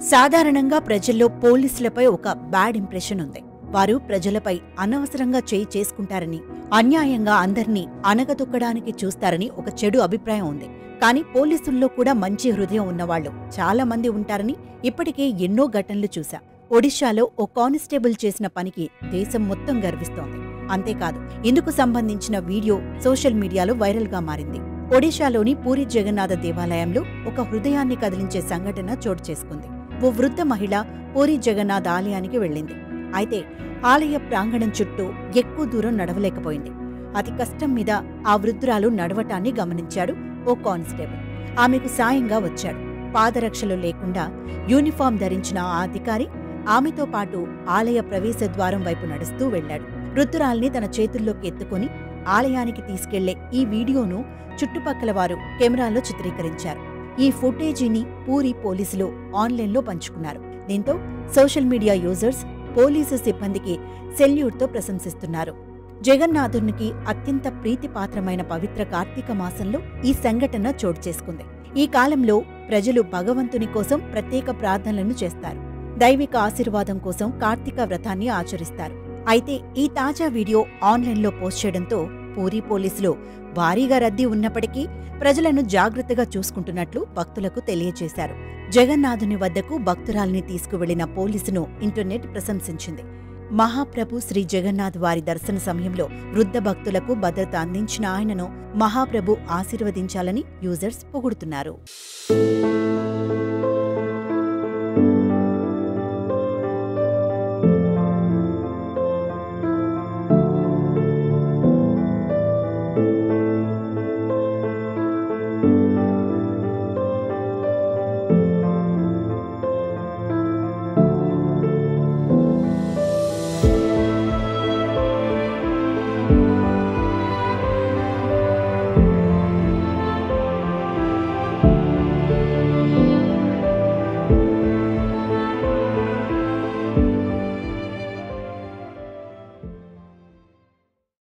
సాధారణంగా ప్రజల్లో పోలీసులపై ఒక బ్యాడ్ ఇంప్రెషన్ ఉంది వారు ప్రజలపై అనవసరంగా చేయి చేసుకుంటారని అన్యాయంగా అందర్నీ అనగదొక్కడానికి చూస్తారని ఒక చెడు అభిప్రాయం ఉంది కానీ పోలీసుల్లో కూడా మంచి హృదయం ఉన్నవాళ్లు చాలా మంది ఉంటారని ఇప్పటికే ఎన్నో ఘటనలు చూశా ఒడిశాలో ఓ కానిస్టేబుల్ చేసిన పనికి దేశం మొత్తం గర్విస్తోంది అంతేకాదు ఇందుకు సంబంధించిన వీడియో సోషల్ మీడియాలో వైరల్గా మారింది ఒడిశాలోని పూరి జగన్నాథ దేవాలయంలో ఒక హృదయాన్ని కదిలించే సంఘటన చోటు చేసుకుంది ఓ వృద్ధ మహిళ పూరి జగన్నాథ్ ఆలయానికి వెళ్ళింది అయితే ఆలయ ప్రాంగణం చుట్టూ ఎక్కువ దూరం నడవలేకపోయింది అతి కష్టం మీద ఆ వృద్ధురాలు నడవటాన్ని గమనించాడు ఓ కానిస్టేబుల్ ఆమెకు సాయంగా వచ్చాడు పాదరక్షలు లేకుండా యూనిఫామ్ ధరించిన ఆ అధికారి ఆమెతో పాటు ఆలయ ప్రవేశ ద్వారం వైపు నడుస్తూ వెళ్లాడు వృద్ధురాల్ని తన చేతుల్లోకి ఎత్తుకుని ఆలయానికి తీసుకెళ్లే ఈ వీడియోను చుట్టుపక్కల వారు కెమెరాలో చిత్రీకరించారు ఈ ఫుటేజీని పూరి పోలీసులు ఆన్లైన్లో పంచుకున్నారు దీంతో సోషల్ మీడియా యూజర్స్ పోలీసు సిబ్బందికి సెల్యూట్తో ప్రశంసిస్తున్నారు జగన్నాథునికి అత్యంత ప్రీతిపాత్రమైన పవిత్ర కార్తీక మాసంలో ఈ సంఘటన చోటు చేసుకుంది ఈ కాలంలో ప్రజలు భగవంతుని కోసం ప్రత్యేక ప్రార్థనలను చేస్తారు దైవిక ఆశీర్వాదం కోసం కార్తీక వ్రతాన్ని ఆచరిస్తారు అయితే ఈ తాజా వీడియో ఆన్లైన్లో పోస్ట్ చేయడంతో పూరి పోలీసులు భారీగా రద్దీ ఉన్నప్పటికీ ప్రజలను జాగ్రత్తగా చూసుకుంటున్నట్లు భక్తులకు తెలియజేశారు జగన్నాథుని వద్దకు భక్తురాల్ని తీసుకువెళ్లిన పోలీసును ఇంటర్నెట్ ప్రశంసించింది మహాప్రభు శ్రీ జగన్నాథ్ వారి దర్శన సమయంలో వృద్ధ భక్తులకు భద్రత అందించిన ఆయనను మహాప్రభు ఆశీర్వదించాలని యూజర్స్ పొగుడుతున్నారు